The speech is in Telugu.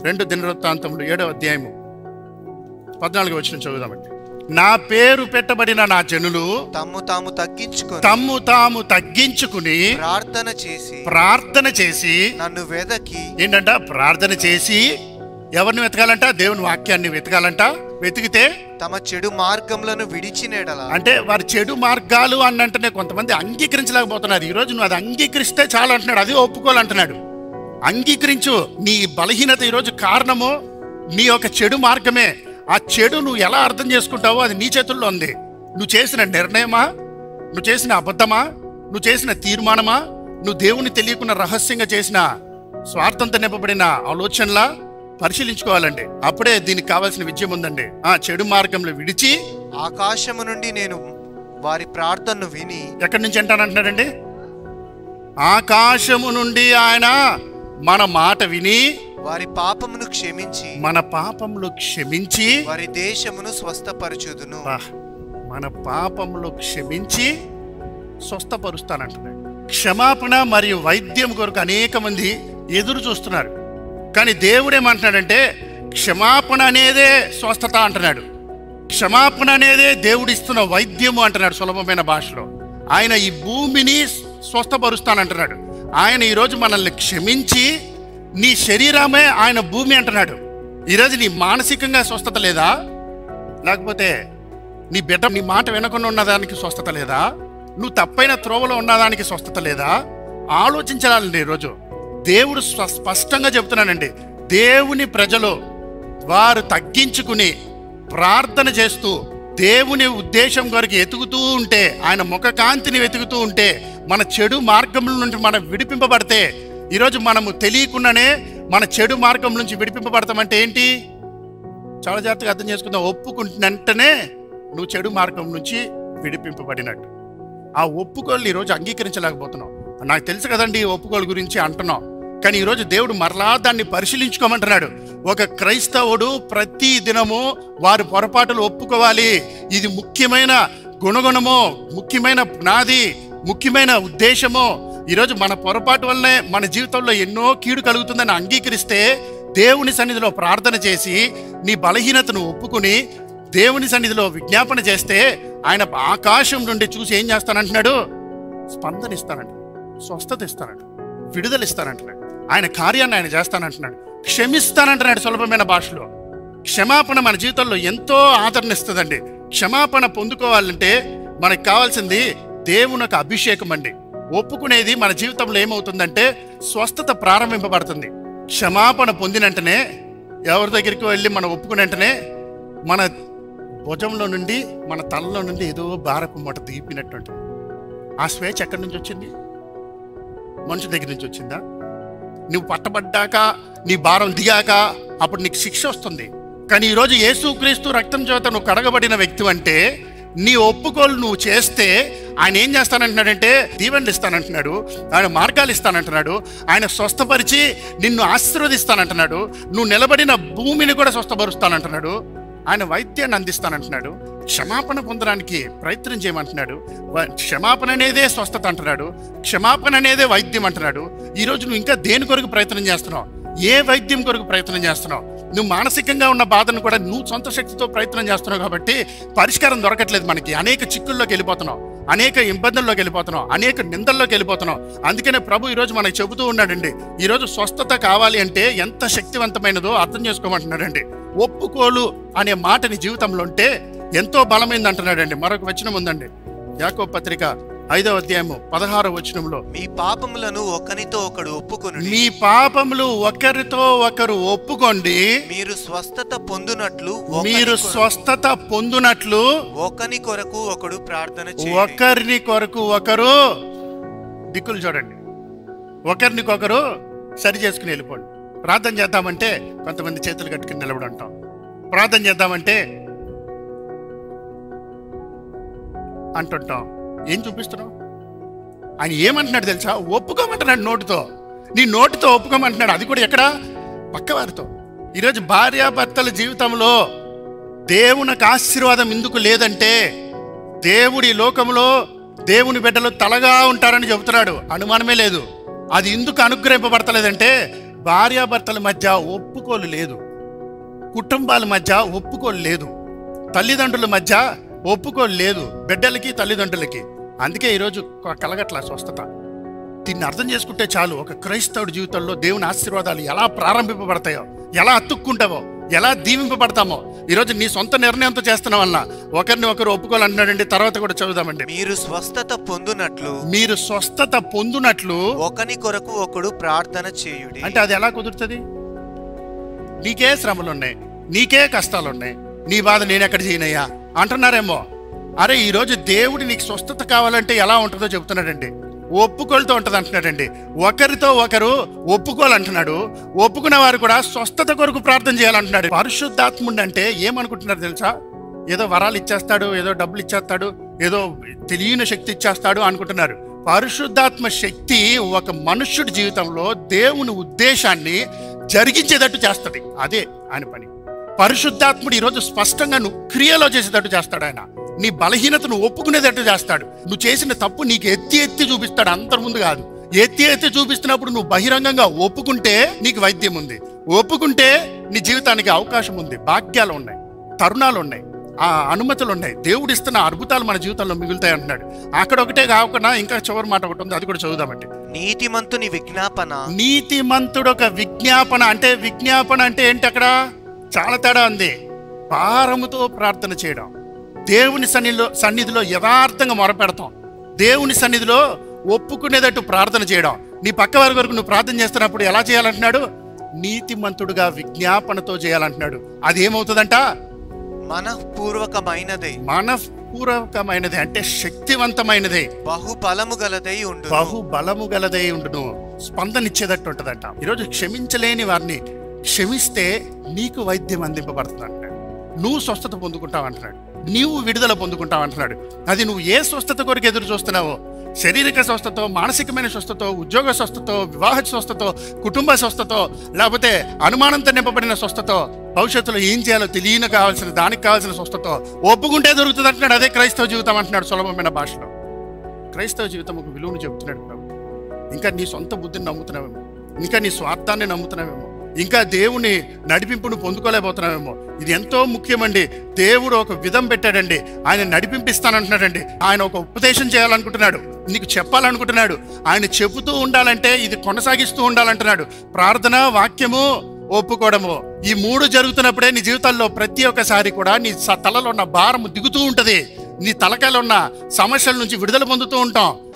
రెండు దినవృత్తాంతములు ఏడవ అధ్యాయము పద్నాలుగు వచ్చిన చదువుదామండి నా పేరు పెట్టబడిన నా జనులు తమ్ము తాము తగ్గించుకొని తమ్ము తాము తగ్గించుకుని ప్రార్థన చేసి ప్రార్థన చేసి నన్ను వెదకి ఏంటంట ప్రార్థన చేసి ఎవరిని వెతకాలంట దేవుని వాక్యాన్ని వెతకాలంట వెతికితే తమ చెడు మార్గములను విడిచినేడల అంటే వారి చెడు మార్గాలు అని అంటేనే కొంతమంది అంగీకరించలేకపోతున్నారు ఈ రోజు నువ్వు అది అంగీకరిస్తే చాలు అంటున్నాడు అది ఒప్పుకోవాలంటున్నాడు అంగీకరించు నీ బలహీనత ఈరోజు కారణము నీ యొక్క చెడు మార్గమే ఆ చెడు నువ్వు ఎలా అర్థం చేసుకుంటావో అది నీ చేతుల్లో ఉంది నువ్వు చేసిన నిర్ణయమా నువ్వు చేసిన అబద్ధమా నువ్వు చేసిన తీర్మానమా నువ్వు దేవుని తెలియకుండా రహస్యంగా చేసిన స్వార్థంతో నింపబడిన ఆలోచనలా పరిశీలించుకోవాలండి అప్పుడే దీనికి కావాల్సిన విజయం ఉందండి ఆ చెడు మార్గంలో విడిచి ఆకాశము నుండి నేను వారి ప్రార్థనను విని ఎక్కడి నుంచి అంటానంటున్నాడండి ఆకాశము నుండి ఆయన మన మాట విని వారి పాపమును క్షమించి మన పాపములు క్షమించి వారి దేశమును స్వస్థపరచుదును బా, మన పాపములు క్షమించి స్వస్థపరుస్తానంటున్నాడు క్షమాపణ మరియు వైద్యం కొరకు అనేక మంది ఎదురు చూస్తున్నారు కానీ దేవుడు ఏమంటున్నాడంటే క్షమాపణ అనేదే స్వస్థత అంటున్నాడు క్షమాపణ అనేదే దేవుడిస్తున్న వైద్యము అంటున్నాడు సులభమైన భాషలో ఆయన ఈ భూమిని స్వస్థపరుస్తానంటున్నాడు ఆయన ఈరోజు మనల్ని క్షమించి నీ శరీరమే ఆయన భూమి అంటున్నాడు ఈరోజు నీ మానసికంగా స్వస్థత లేదా లేకపోతే నీ బిడ్డ నీ మాట వినకుండా ఉన్నదానికి స్వస్థత లేదా నువ్వు తప్పైన త్రోవలో ఉన్నదానికి స్వస్థత లేదా ఆలోచించాలండి ఈరోజు దేవుడు స్వ- స్పష్టంగా చెప్తున్నానండి దేవుని ప్రజలు వారు తగ్గించుకుని ప్రార్థన చేస్తూ దేవుని ఉద్దేశం కొరకు ఎతుకుతూ ఉంటే ఆయన ముఖ కాంతిని వెతుకుతూ ఉంటే మన చెడు మార్గముల నుండి మనం విడిపింపబడితే ఈరోజు మనము తెలియకుండానే మన చెడు మార్గం నుంచి విడిపింపబడతామంటే ఏంటి చాలా జాగ్రత్తగా అర్థం చేసుకుందాం ఒప్పుకుంటున్నంటనే నువ్వు చెడు మార్గం నుంచి విడిపింపబడినట్టు ఆ ఒప్పుకోలు ఈరోజు అంగీకరించలేకపోతున్నావు నాకు తెలుసు కదండి ఈ ఒప్పుకోలు గురించి అంటున్నావు కానీ ఈరోజు దేవుడు మరలా దాన్ని పరిశీలించుకోమంటున్నాడు ఒక క్రైస్తవుడు ప్రతి దినము వారి పొరపాటులు ఒప్పుకోవాలి ఇది ముఖ్యమైన గుణగుణమో ముఖ్యమైన నాది ముఖ్యమైన ఉద్దేశమో ఈరోజు మన పొరపాటు వల్లనే మన జీవితంలో ఎన్నో కీడు కలుగుతుందని అంగీకరిస్తే దేవుని సన్నిధిలో ప్రార్థన చేసి నీ బలహీనతను ఒప్పుకుని దేవుని సన్నిధిలో విజ్ఞాపన చేస్తే ఆయన ఆకాశం నుండి చూసి ఏం చేస్తానంటున్నాడు స్పందన ఇస్తానంట స్వస్థత ఇస్తానంట విడుదల ఇస్తానంటున్నాడు ఆయన కార్యాన్ని ఆయన చేస్తానంటున్నాడు క్షమిస్తానంటున్నాడు సులభమైన భాషలో క్షమాపణ మన జీవితంలో ఎంతో ఆదరణ ఇస్తుందండి క్షమాపణ పొందుకోవాలంటే మనకు కావాల్సింది దేవుని యొక్క అభిషేకం అండి ఒప్పుకునేది మన జీవితంలో ఏమవుతుందంటే స్వస్థత ప్రారంభింపబడుతుంది క్షమాపణ పొందినంటనే ఎవరి దగ్గరికి వెళ్ళి మనం ఒప్పుకున్న వెంటనే మన భుజంలో నుండి మన తలలో నుండి ఏదో భారపు మూట దిగిపోయినట్టు ఆ స్వేచ్ఛ ఎక్కడి నుంచి వచ్చింది మనుషు దగ్గర నుంచి వచ్చిందా నువ్వు పట్టబడ్డాక నీ భారం దిగాక అప్పుడు నీకు శిక్ష వస్తుంది కానీ ఈరోజు యేసుక్రీస్తు రక్తం చేత నువ్వు కడగబడిన వ్యక్తి అంటే నీ ఒప్పుకోలు నువ్వు చేస్తే ఆయన ఏం చేస్తానంటున్నాడంటే దీవెనలు ఇస్తానంటున్నాడు ఆయన మార్గాలు ఇస్తానంటున్నాడు ఆయన స్వస్థపరిచి నిన్ను ఆశీర్వదిస్తానంటున్నాడు నువ్వు నిలబడిన భూమిని కూడా స్వస్థపరుస్తానంటున్నాడు ఆయన వైద్యాన్ని అందిస్తానంటున్నాడు క్షమాపణ పొందడానికి ప్రయత్నం చేయమంటున్నాడు వ- క్షమాపణ అనేదే స్వస్థత అంటున్నాడు క్షమాపణ అనేదే వైద్యం అంటున్నాడు ఈరోజు నువ్వు ఇంకా దేని కొరకు ప్రయత్నం చేస్తున్నావు ఏ వైద్యం కొరకు ప్రయత్నం చేస్తున్నావు నువ్వు మానసికంగా ఉన్న బాధను కూడా నువ్వు సొంత శక్తితో ప్రయత్నం చేస్తున్నావు కాబట్టి పరిష్కారం దొరకట్లేదు మనకి అనేక చిక్కుల్లోకి వెళ్ళిపోతున్నావు అనేక ఇబ్బందుల్లోకి వెళ్ళిపోతున్నావు అనేక నిందల్లోకి వెళ్ళిపోతున్నావు అందుకనే ప్రభు ఈరోజు మనకి చెబుతూ ఉన్నాడండి ఈరోజు స్వస్థత కావాలి అంటే ఎంత శక్తివంతమైనదో అర్థం చేసుకోమంటున్నాడండి ఒప్పుకోలు అనే మాట నీ జీవితంలో ఉంటే ఎంతో బలమైంది అంటున్నాడండి మరొక వచనం ఉందండి యాకో పత్రిక ఐదవ అధ్యాయము పదహారవ వచనంలో మీ పాపములను ఒకనితో ఒకడు ఒప్పుకొను మీ పాపములు ఒకరితో ఒకరు ఒప్పుకోండి మీరు స్వస్థత పొందునట్లు ఒకని మీరు కొరకు- స్వస్థత పొందునట్లు ఒకని కొరకు ఒకడు ప్రార్థన చేయండి ఒకరిని కొరకు ఒకరు దిక్కులు చూడండి ఒకరినికొకరు సరి చేసుకుని వెళ్ళిపోండి ప్రార్థన చేద్దామంటే కొంతమంది చేతులు కట్టుకుని నిలబడి ఉంటాం ప్రార్థన చేద్దామంటే అంటుంటాం ఏం చూపిస్తున్నావు ఆయన ఏమంటున్నాడు తెలుసా ఒప్పుకోమంటున్నాడు నోటితో నీ నోటితో ఒప్పుకోమంటున్నాడు అది కూడా ఎక్కడ పక్కవారితో ఈరోజు భార్యాభర్తల జీవితంలో దేవునికి ఆశీర్వాదం ఎందుకు లేదంటే దేవుడి లోకంలో దేవుని బిడ్డలు తలగా ఉంటారని చెబుతున్నాడు అనుమానమే లేదు అది ఎందుకు అనుగ్రహింపబడతలేదంటే భార్యాభర్తల మధ్య ఒప్పుకోలు లేదు కుటుంబాల మధ్య ఒప్పుకోలు లేదు తల్లిదండ్రుల మధ్య ఒప్పుకోలు లేదు బిడ్డలకి తల్లిదండ్రులకి అందుకే ఈరోజు క- కలగట్ల స్వస్థత దీన్ని అర్థం చేసుకుంటే చాలు ఒక క్రైస్తవుడి జీవితంలో దేవుని ఆశీర్వాదాలు ఎలా ప్రారంభింపబడతాయో ఎలా అతుక్కుంటావో ఎలా దీవింపబడతామో ఈరోజు నీ సొంత నిర్ణయంతో చేస్తున్న వల్ల ఒకరిని ఒకరు ఒప్పుకోవాలంటున్నాడండి తర్వాత కూడా చదువుదామండి మీరు స్వస్థత పొందునట్లు మీరు స్వస్థత పొందునట్లు ఒకని కొరకు ఒకడు ప్రార్థన చేయుడి అంటే అది ఎలా కుదురుతుంది నీకే శ్రమలున్నాయి నీకే కష్టాలున్నాయి నీ బాధ నేను ఎక్కడ చేయనయ్యా అంటున్నారేమో అరే ఈరోజు దేవుడు నీకు స్వస్థత కావాలంటే ఎలా ఉంటుందో చెబుతున్నాడండి ఒప్పుకోలతో ఉంటుంది అంటున్నాడండి ఒకరితో ఒకరు ఒప్పుకోవాలంటున్నాడు ఒప్పుకున్న వారు కూడా స్వస్థత కొరకు ప్రార్థన చేయాలంటున్నాడు పరిశుద్ధాత్ముడు అంటే ఏమనుకుంటున్నారు తెలుసా ఏదో వరాలు ఇచ్చేస్తాడు ఏదో డబ్బులు ఇచ్చేస్తాడు ఏదో తెలియని శక్తి ఇచ్చేస్తాడు అనుకుంటున్నారు పరిశుద్ధాత్మ శక్తి ఒక మనుష్యుడి జీవితంలో దేవుని ఉద్దేశాన్ని జరిగించేటట్టు చేస్తుంది అదే ఆయన పని పరిశుద్ధాత్ముడు ఈరోజు స్పష్టంగా నువ్వు క్రియలో చేసేటట్టు చేస్తాడు ఆయన నీ బలహీనతను ఒప్పుకునేటట్టు చేస్తాడు నువ్వు చేసిన తప్పు నీకు ఎత్తి ఎత్తి చూపిస్తాడు అంతకు ముందు కాదు ఎత్తి ఎత్తి చూపిస్తున్నప్పుడు నువ్వు బహిరంగంగా ఒప్పుకుంటే నీకు వైద్యం ఉంది ఒప్పుకుంటే నీ జీవితానికి అవకాశం ఉంది భాగ్యాలు ఉన్నాయి తరుణాలు ఉన్నాయి ఆ అనుమతులు ఉన్నాయి దేవుడు ఇస్తున్న అద్భుతాలు మన జీవితంలో మిగులుతాయి అంటున్నాడు అక్కడ ఒకటే కాకుండా ఇంకా చివరి మాట ఒకటి ఉంది అది కూడా చదువుదామండి నీతిమంతుని విజ్ఞాపన నీతిమంతుడు ఒక విజ్ఞాపన అంటే విజ్ఞాపన అంటే ఏంటి అక్కడ చాలా తేడా ఉంది భారముతో ప్రార్థన చేయడం దేవుని సన్నిధిలో సన్నిధిలో యథార్థంగా మొరపెడతాం దేవుని సన్నిధిలో ఒప్పుకునేటట్టు ప్రార్థన చేయడం నీ పక్క వారి వరకు నువ్వు ప్రార్థన చేస్తున్నప్పుడు ఎలా చేయాలంటున్నాడు నీతిమంతుడుగా విజ్ఞాపనతో చేయాలంటున్నాడు అది ఏమవుతుందంట మనఃపూర్వకమైనదై మనఃపూర్వకమైనది అంటే శక్తివంతమైనది బహుబలము గలదై ఉండు బహు బలము గలదై ఉండును స్పందనిచ్చేటట్టు ఉంటుందంట ఈరోజు క్షమించలేని వారిని క్షమిస్తే నీకు వైద్యం అందింపబడుతుంది అంటాడు నువ్వు స్వస్థత పొందుకుంటావు అంటున్నాడు నీవు విడుదల పొందుకుంటావు అంటున్నాడు అది నువ్వు ఏ స్వస్థత కొరకు ఎదురు చూస్తున్నావో శారీరక స్వస్థతో మానసికమైన స్వస్థతో ఉద్యోగ స్వస్థతో వివాహ స్వస్థతో కుటుంబ స్వస్థతో లేకపోతే అనుమానంతో నింపబడిన స్వస్థతో భవిష్యత్తులో ఏం చేయాలో తెలియని కావాల్సిన దానికి కావాల్సిన స్వస్థతో ఒప్పుకుంటే దొరుకుతుంది అంటున్నాడు అదే క్రైస్తవ జీవితం అంటున్నాడు సులభమైన భాషలో క్రైస్తవ జీవితం ఒక విలువను చెబుతున్నాడు ప్రభు ఇంకా నీ సొంత బుద్ధిని నమ్ముతున్నావేమో ఇంకా నీ స్వార్థాన్ని నమ్ముతున్నావేమో ఇంకా దేవుని నడిపింపును పొందుకోలేకపోతున్నావేమో ఇది ఎంతో ముఖ్యమండి దేవుడు ఒక విధం పెట్టాడండి ఆయన నడిపింపిస్తానంటున్నాడండి ఆయన ఒక ఉపదేశం చేయాలనుకుంటున్నాడు నీకు చెప్పాలనుకుంటున్నాడు ఆయన చెబుతూ ఉండాలంటే ఇది కొనసాగిస్తూ ఉండాలంటున్నాడు ప్రార్థన వాక్యము ఒప్పుకోవడము ఈ మూడు జరుగుతున్నప్పుడే నీ జీవితాల్లో ప్రతి ఒక్కసారి కూడా నీ స- తలలో ఉన్న భారం దిగుతూ ఉంటది నీ తలకాయలో ఉన్న సమస్యల నుంచి విడుదల పొందుతూ ఉంటాం